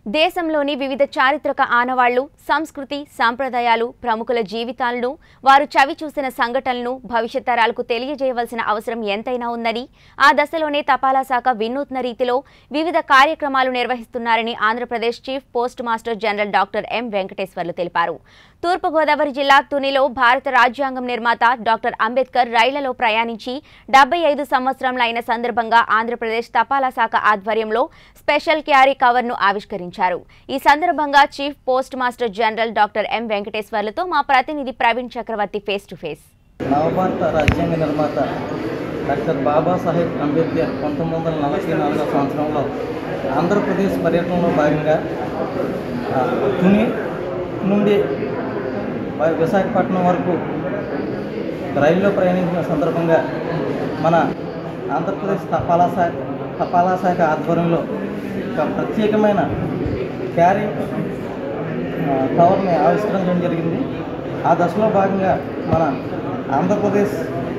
దేశంలోని వివిధ చారిత్రక ఆనవాళ్లు సంస్కృతి సాంప్రదాయాలు ప్రముఖుల జీవితాలను వారు చవి చూసిన సంఘటనలను భవిష్యత్ తరాలకు తెలియజేయవలసిన అవసరం ఎంతైనా ఉందని ఆ దశలోనే తపాలా శాఖ వినూత్న రీతిలో వివిధ కార్యక్రమాలు నిర్వహిస్తున్నారని Andhra Pradesh chief post master general doctor M Venkateswarlu తెలిపారు తూర్పుగోదావరి జిల్లా తునిలో భారత రాజ్యాంగం నిర్మాత డాక్టర్ అంబేద్కర్ రైళ్లలో ప్రయాణించి డెబ్బై ఐదు సంవత్సరంలో అయిన సందర్భంగా ఆంధ్రప్రదేశ్ తపాలా శాఖ ఆధ్వర్యంలో స్పెషల్ క్యారీ కవర్ను ఆవిష్కరించారు ఈ సందర్భంగా chief post master general doctor M వెంకటేశ్వర్లతో మా ప్రతినిధి Praveen Chakravarthi face to face నవభారత రాజ్యాంగ నిర్మాత డాక్టర్ బాబాసాహెబ్ అంబేద్కర్ పంతొమ్మిది వందల నలభై నాలుగో సంవత్సరంలో ఆంధ్రప్రదేశ్ పర్యటనలో భాగంగా ఆ, తుని నుండి వ- విశాఖపట్నం వరకు రైల్లో ప్రయాణించిన సందర్భంగా మన ఆంధ్రప్రదేశ్ తపాలా శాఖ తపాలా శాఖ ఆధ్వర్యంలో ఒక ప్రత్యేకమైన క్యారీ ఆ, కవర్ని ఆవిష్కరించడం జరిగింది ఆ దశలో భాగంగా మన Andhra Pradesh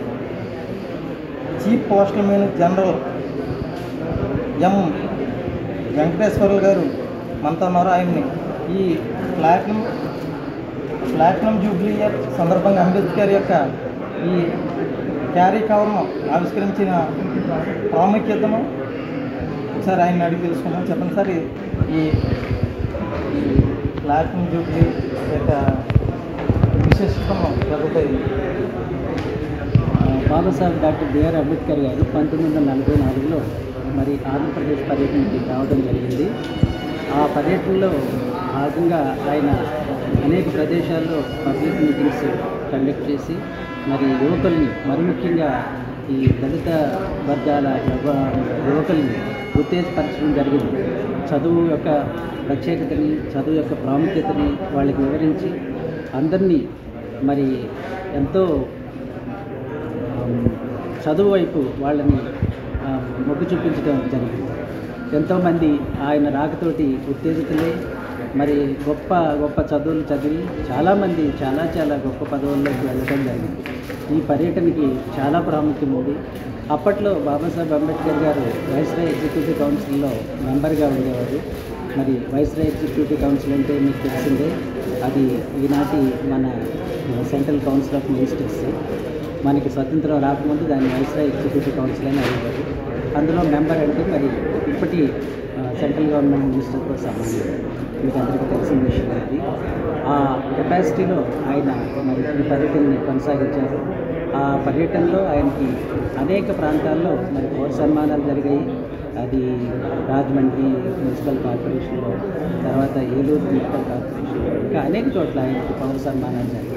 chief postal man general M Venkateswarlu garu మనతో ఉన్నారు ఆయన్ని ఈ ప్లాటినం ప్లాటినం జూబ్లీ ఇయర్ సందర్భంగా అంబేద్కర్ యొక్క ఈ క్యారీ కవర్ను ఆవిష్కరించిన ప్రాముఖ్యతను ఒకసారి ఆయన అడిగి తెలుసుకున్నాం చెప్పండి సార్ ఈ- ఈ ఈ ప్లాటినం జూబ్లీ యొక్క విశిష్టతను లేకపోతే బాబాసాహెబ్ డాక్టర్ బిఆర్ అంబేద్కర్ గారు పంతొమ్మిది వందల నలభై నాలుగులో మరి ఆంధ్రప్రదేశ్ పర్యటనకి రావడం జరిగింది ఆ పర్యటనలో భాగంగా ఆయన అనేక ప్రదేశాల్లో పబ్లిక్ మీటింగ్స్ కండక్ట్ చేసి మరి యువకుల్ని మరి ముఖ్యంగా ఈ దళిత వర్గాల యువ యువకుల్ని ఉత్తేజపరచడం జరిగింది చదువు యొక్క ప్రత్యేకతని చదువు యొక్క ప్రాముఖ్యతని వాళ్ళకి వివరించి అందరినీ మరి ఎంతో ఆమ్, చదువు వైపు వాళ్ళని ఆ, మొగ్గు చూపించడం జరిగింది ఎంతోమంది ఆయన రాకతోటి ఉత్తేజితులై మరి గొప్ప గొప్ప చదువులు చదివి చాలామంది చాలా చాలా గొప్ప పదవుల్లోకి వెళ్ళడం జరిగింది ఈ పర్యటనకి చాలా ప్రాముఖ్యం ఉంది అప్పట్లో బాబాసాహెబ్ అంబేద్కర్ గారు వైస్రాయ్ ఎగ్జిక్యూటివ్ కౌన్సిల్లో మెంబర్గా ఉండేవారు మరి వైస్రాయ్ ఎగ్జిక్యూటివ్ కౌన్సిల్ అంటే మీకు తెలిసిందే అది ఈనాటి మన సెంట్రల్ కౌన్సిల్ ఆఫ్ మినిస్టర్స్ మనకి స్వతంత్రం రాకముందు దాన్ని వైస్రాయ్ ఎగ్జిక్యూటివ్ కౌన్సిల్ అని అడిగారు అందులో మెంబర్ అంటే మరి ఇప్పటి ఆ, సెంట్రల్ గవర్నమెంట్ మినిస్టర్తో సమానం మీకు అందరికీ తెలిసిన విషయం అది ఆ కెపాసిటీలో ఆయన మరి ఈ పర్యటనని కొనసాగించారు ఆ పర్యటనలో ఆయనకి అనేక ప్రాంతాల్లో మరి పౌర సన్మానాలు జరిగాయి అది రాజమండ్రి మున్సిపల్ కార్పొరేషన్లో తర్వాత ఏలూరు మున్సిపల్ కార్పొరేషన్లో ఇంకా అనేక చోట్ల ఆయనకి పౌర సన్మానాలు జరిగాయి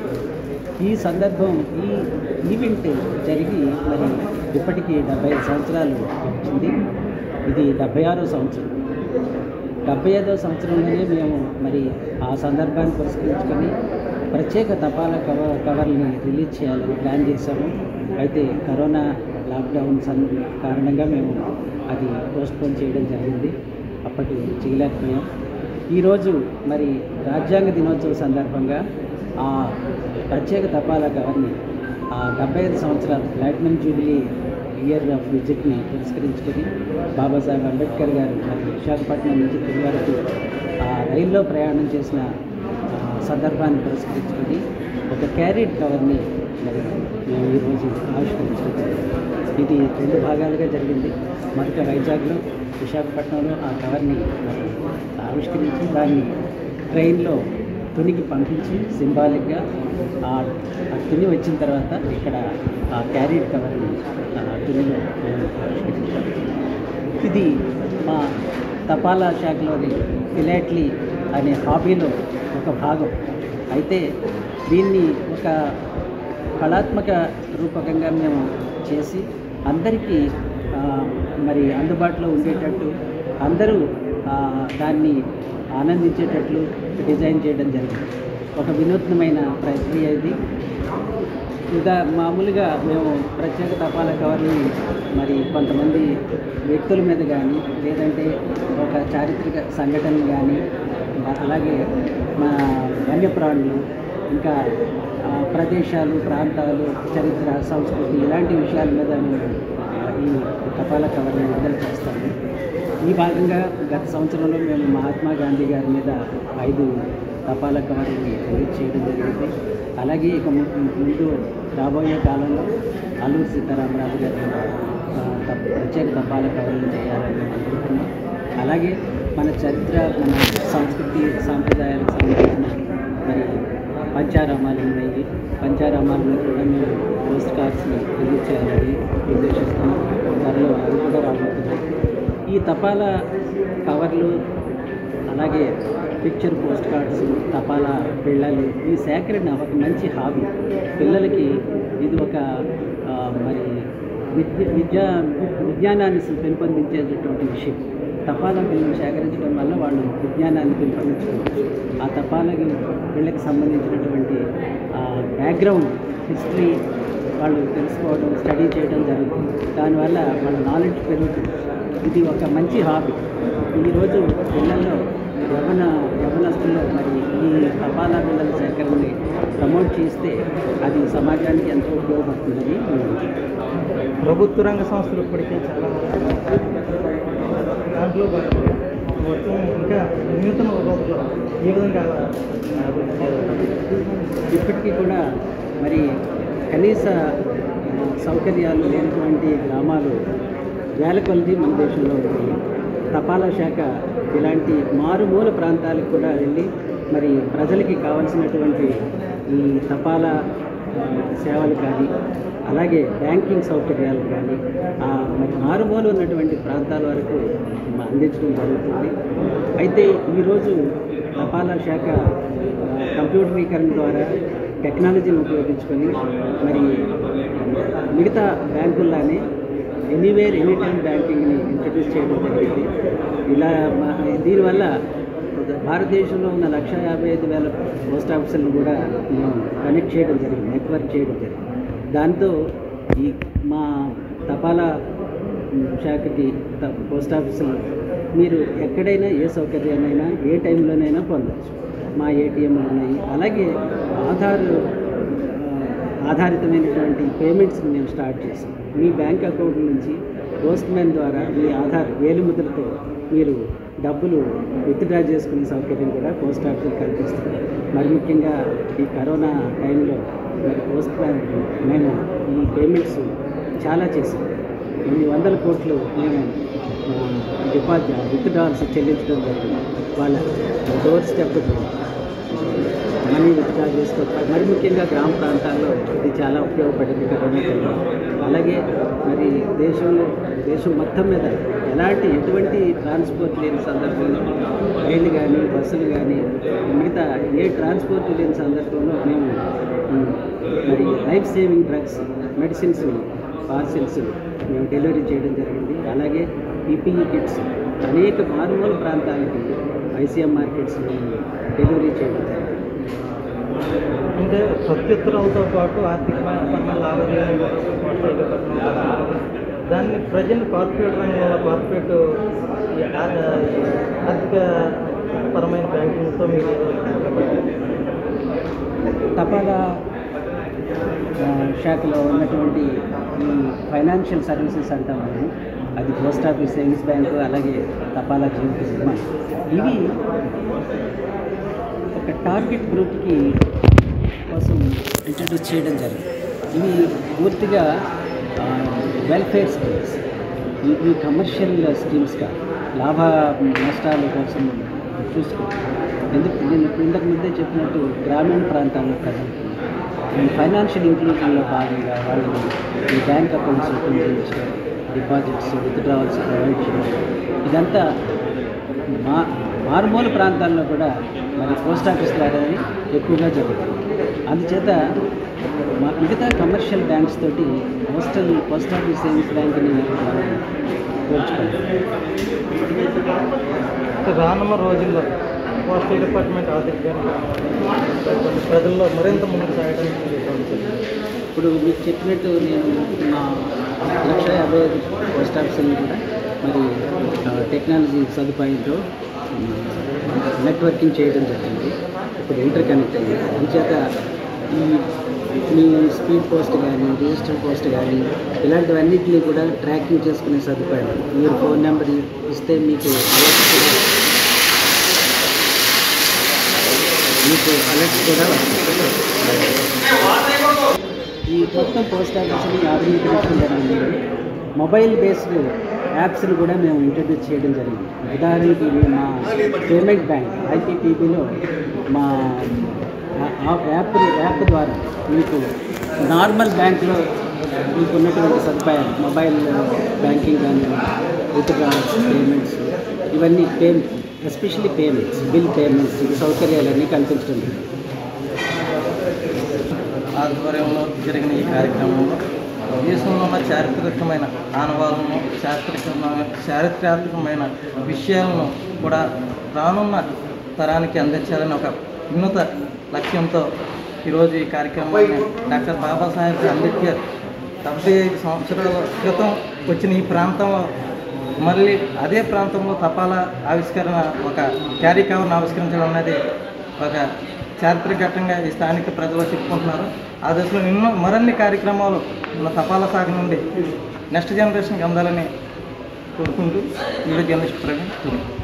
ఈ సందర్భం ఈ ఈవెంట్ జరిగి మరి ఇప్పటికీ డెబ్బై ఐదు సంవత్సరాలు వచ్చింది ఇది డెబ్బై ఆరో సంవత్సరం డెబ్బై ఐదో సంవత్సరంలోనే మేము మరి ఆ సందర్భాన్ని పురస్కరించుకొని ప్రత్యేక తపాలా కవర్ కవర్ని రిలీజ్ చేయాలని ప్లాన్ చేశాము అయితే కరోనా లాక్డౌన్ సన్ కారణంగా మేము అది పోస్ట్పోన్ చేయడం జరిగింది అప్పటి చేయలేకపోయాం ఈరోజు మరి రాజ్యాంగ దినోత్సవ సందర్భంగా ఆ ప్రత్యేక తపాలా కవర్ని ఆ డెబ్బై ఐదు సంవత్సరాలు ప్లాటినం జూబిలీ ఇయర్ ఆఫ్ విజిట్ని పురస్కరించుకొని బాబాసాహెబ్ అంబేద్కర్ గారు మరి విశాఖపట్నం నుంచి తిరుగు వరకు ఆ రైల్లో ప్రయాణం చేసిన ఆ, సందర్భాన్ని పురస్కరించుకొని ఒక క్యారీడ్ కవర్ని మరి మేము ఈరోజు ఆవిష్కరించడం జరిగింది. ఇది రెండు భాగాలుగా జరిగింది మొదట వైజాగ్లో విశాఖపట్నంలో ఆ కవర్ని మరి ఆవిష్కరించి దాన్ని ట్రైన్లో తునికి పంపించి సింబాలిక్గా ఆ ఆ తుని వచ్చిన తర్వాత ఇక్కడ ఆ క్యారీడ్ కవర్ని ఆ తునిలో మేము ఆవిష్కరించాము ఇది మా తపాలా శాఖలోని ఫిలాట్లీ అనే హాబీలో ఒక భాగం అయితే దీన్ని ఒక కళాత్మక రూపకంగా మేము చేసి అందరికీ ఆ, మరి అందుబాటులో ఉండేటట్టు అందరూ ఆ, దాన్ని ఆనందించేటట్లు డిజైన్ చేయడం జరిగింది ఒక వినూత్నమైన ప్రక్రియ ఇది ఇదా మామూలుగా మేము ప్రత్యేక తపాలా కవర్ని మరి కొంతమంది వ్యక్తుల మీద కానీ లేదంటే ఒక చారిత్రక సంఘటనలు కానీ అలాగే మా వన్యప్రాణులు ఇంకా ఆ, ప్రదేశాలు ప్రాంతాలు చరిత్ర సంస్కృతి ఇలాంటి విషయాల మీద మేము ఆ, ఈ తపాలా కవర్ని విడుదల చేస్తాము ఈ భాగంగా గత సంవత్సరంలో మేము మహాత్మా గాంధీ గారి మీద ఐదు తపాలా కవర్లని రిలీజ్ చేయడం జరిగింది అలాగే ఇక ము- ముందు రాబోయే కాలంలో అల్లూరి సీతారామరాజు గారి మీద, ఆ, తప్- ప్రత్యేక తపాలా కవర్లు చేయాలని మేము అనుకుంటున్నాం అలాగే మన చరిత్ర మన సంస్కృతి సాంప్రదాయాలకు సంబంధించిన మరి పంచారామాలు ఉన్నాయి పంచారామాలను కూడా మేము పోస్ట్ కార్డ్స్ని రిలీజ్ చేయాలని ఉద్దేశిస్తున్నాం త్వరలో అవి కూడా రాబోతున్నాయి ఈ తపాలా కవర్లు అలాగే పిక్చర్ పోస్ట్ కార్డ్స్ తపాలా పిల్లలు ఈ సేకరణ ఒక మంచి హాబీ పిల్లలకి ఇది ఒక ఆ, మరి విద్య విద్యా విజ్ఞానాన్ని పెంపొందించేటటువంటి విషయం తపాలా బిల్లును సేకరించడం వల్ల వాళ్ళు విజ్ఞానాన్ని పెంపొందించుకోవచ్చు ఆ తపాలా వీళ్ళకి సంబంధించినటువంటి బ్యాక్గ్రౌండ్ హిస్టరీ వాళ్ళు తెలుసుకోవడం స్టడీ చేయడం జరుగుతుంది దానివల్ల వాళ్ళ నాలెడ్జ్ పెరుగుతుంది ఇది ఒక మంచి హాబీ ఈరోజు పిల్లల్లో యవన యవనస్తుల్లో మరి ఈ తపాలా బిళ్ళల సేకరణని ప్రమోట్ చేస్తే అది సమాజానికి ఎంతో ఉపయోగపడుతుందని నేను అనుకుంటున్నాను. ప్రభుత్వ రంగ సంస్థలు ఇప్పటికే చాలా దాంట్లో మొత్తం ఇంకా నూతన పద్ధతిలో ఈ విధంగా అభివృద్ధి చేయాలి. ఇప్పటికీ కూడా మరి కనీస ఆ, సౌకర్యాలు లేనటువంటి గ్రామాలు వేల కొలది మన దేశంలో ఉన్నాయి తపాలా శాఖ ఇలాంటి మారుమూల ప్రాంతాలకు కూడా వెళ్ళి మరి ప్రజలకి కావాల్సినటువంటి ఈ తపాలా ఆ, సేవలు కానీ అలాగే బ్యాంకింగ్ సౌకర్యాలు కానీ ఆ, మరి మారుమూల ఉన్నటువంటి ప్రాంతాల వరకు మ- అందించడం జరుగుతుంది అయితే ఈరోజు తపాలా శాఖ ఆ, కంప్యూటరీకరణ ద్వారా టెక్నాలజీని ఉపయోగించుకొని మరి మిగతా బ్యాంకుల్లానే ఎనీవేర్ ఎనీ టైం బ్యాంకింగ్ని ఇంట్రడ్యూస్ చేయడం జరిగింది ఇలా మా- దీనివల్ల భారతదేశంలో ఉన్న లక్ష యాభై ఐదు వేల పోస్ట్ ఆఫీసులను కూడా మేము కనెక్ట్ చేయడం జరిగింది నెట్వర్క్ చేయడం జరిగింది దాంతో ఈ మా తపాలా మ్, శాఖకి త- పోస్ట్ ఆఫీసులు మీరు ఎక్కడైనా ఏ సౌకర్యాన్నైనా ఏ టైంలోనైనా పొందవచ్చు మా ఏటీఎంలు ఉన్నాయి అలాగే ఆధార్ ఆ, ఆధారితమైనటువంటి పేమెంట్స్ని మేము స్టార్ట్ చేసాం మీ బ్యాంక్ అకౌంట్ నుంచి పోస్ట్ మ్యాన్ ద్వారా మీ ఆధార్ వేలిముద్రతో మీరు డబ్బులు విత్డ్రా చేసుకునే సౌకర్యం కూడా పోస్ట్ ఆఫీస్ కల్పిస్తుంది మరి ముఖ్యంగా ఈ కరోనా టైంలో మరి పోస్ట్ మ్యాన్ మేము ఈ పేమెంట్స్ చాలా చేసాం కొన్ని వందల కోట్లు మేము డిపాజిట్ విత్డ్రాల్స్ చెల్లించడం జరిగింది వాళ్ళ డోర్ స్టెప్ మనీ విత్డ్రా చేసుకోవచ్చు మరి ముఖ్యంగా గ్రామ ప్రాంతాల్లో ఇది చాలా ఉపయోగపడింది కరోనా టైంలో అలాగే మరి దేశంలో దేశం మొత్తం మీద ఎలాంటి ఎటువంటి ట్రాన్స్పోర్ట్ లేని సందర్భంలో రైళ్ళు కానీ బస్సులు కానీ మిగతా ఏ ట్రాన్స్పోర్ట్ లేని సందర్భంలో మేము ఉమ్, మరి life saving drugs medicines parcels మేము డెలివరీ చేయడం జరిగింది అలాగే పీపీఈ కిట్స్ అనేక మారుమూల ప్రాంతాలకి ఐసీఎం మార్కెట్స్ డెలివరీ చేయడం జరిగింది అంటే ప్రత్యుత్తరాలతో పాటు ఆర్థికపరమైన లావాదేవీలు ప్రోత్సాహపడడం. దాన్ని ప్రజెంట్ కార్పొరేట్ రంగంలో కార్పొరేట్ ఈ ఆ- ఆర్థిక పరమైన బ్యాంకింగ్తో మీరు తపాలా ఆ, శాఖలో ఉన్నటువంటి ఈ ఫైనాన్షియల్ సర్వీసెస్ అంటాం మేము అది పోస్ట్ ఆఫీస్ సేవింగ్స్ బ్యాంకు అలాగే తపాలా జీవిత బీమా ఇవి ఒక టార్గెట్ గ్రూప్కి కోసం ఇంట్రడ్యూస్ చేయడం జరిగింది ఇవి పూర్తిగా వెల్ఫేర్ స్కీమ్స్ ఇవి కమర్షియల్ స్కీమ్స్ కాదు లాభ నష్టాల కోసం చూసుకో ఎందుకు నేను ఇంతకు ముందే చెప్పినట్టు గ్రామీణ ప్రాంతాల్లో ప్రజలకి ఈ ఫైనాన్షియల్ ఇంక్లూజన్లో భాగంగా వాళ్ళు ఈ బ్యాంక్ అకౌంట్స్ ఓపెన్ చేయించడం డిపాజిట్స్ విత్డ్రావల్స్ ప్రొవైడ్ చేయడం ఇదంతా మా మారుమూల ప్రాంతాల్లో కూడా మరి పోస్ట్ ఆఫీస్ ద్వారానే ఎక్కువగా జరుగుతుంది అందుచేత మా మిగతా కమర్షియల్ బ్యాంక్స్ తోటి పోస్టల్ పోస్ట్ ఆఫీస్ సేవింగ్స్ బ్యాంక్ని మనం పోల్చుకోవాలి రానున్న రోజుల్లో పోస్టల్ డిపార్ట్మెంట్ ఆర్థికంగా ప్రజల్లో మరింత ముందుకు సాగడానికి మీరు ఎటువంటి చర్యలు? ఇప్పుడు మీకు చెప్పినట్టు నేను మా లక్ష యాభై ఐదు పోస్ట్ ఆఫీసులను కూడా మరి ఆ, టెక్నాలజీ సదుపాయంతో నెట్వర్కింగ్ చేయడం జరిగింది ఇప్పుడు ఇంటర్ కనెక్ట్ అయ్యింది అందుచేత ఈ మీ స్పీడ్ పోస్ట్ కానీ రిజిస్టర్ పోస్ట్ కానీ ఇలాంటివన్నిటిని కూడా ట్రాకింగ్ చేసుకునే సదుపాయం మీరు ఫోన్ నెంబర్ ఇస్తే మీకు అలర్ట్ కూడా మీకు అలర్ట్ కూడా వస్తుంది ఈ మొత్తం పోస్ట్ ఆఫీస్ని ఆధునీకరించడం జరిగింది మొబైల్ బేస్డ్ యాప్స్ని కూడా మేము ఇంట్రడ్యూస్ చేయడం జరిగింది ఉదాహరణకి మేము మా పేమెంట్ బ్యాంక్ ఐపీపీబీలో మా ఆ- ఆ యాప్ యాప్ ద్వారా మీకు నార్మల్ బ్యాంక్లో మీకు ఉన్నటువంటి సదుపాయాలు మొబైల్ బ్యాంకింగ్ కానీ విత్డ్రాల్స్ పేమెంట్స్ ఇవన్నీ pay especially payments bill payments ఈ సౌకర్యాలన్నీ కల్పించడం జరిగింది ఆధ్వర్యంలో జరిగిన ఈ కార్యక్రమంలో దేశంలో ఉన్న చారిత్రకమైన ఆనవాళ్ళను చారిత్రకమైన చారిత్రాత్మకమైన విషయాలను కూడా రానున్న తరానికి అందించాలని ఒక ఉన్నత లక్ష్యంతో ఈరోజు ఈ కార్యక్రమాన్ని డాక్టర్ బాబాసాహెబ్ అంబేద్కర్ డెబ్బై ఐదు సంవత్సరాల క్రితం వచ్చిన ఈ ప్రాంతంలో మళ్ళీ అదే ప్రాంతంలో తపాలా ఆవిష్కరణ ఒక క్యారీ కవర్ను ఆవిష్కరించడం అనేది ఒక చారిత్రక ఘట్టంగా ఈ స్థానిక ప్రజలు చెప్పుకుంటున్నారు ఆ దశలో ఎన్నో మరిన్ని కార్యక్రమాలు మన తపాలా శాఖ నుండి నెక్స్ట్ జనరేషన్కి అందాలని కోరుకుంటూ వీడియో జర్నలిస్ట్ ప్రవీణ్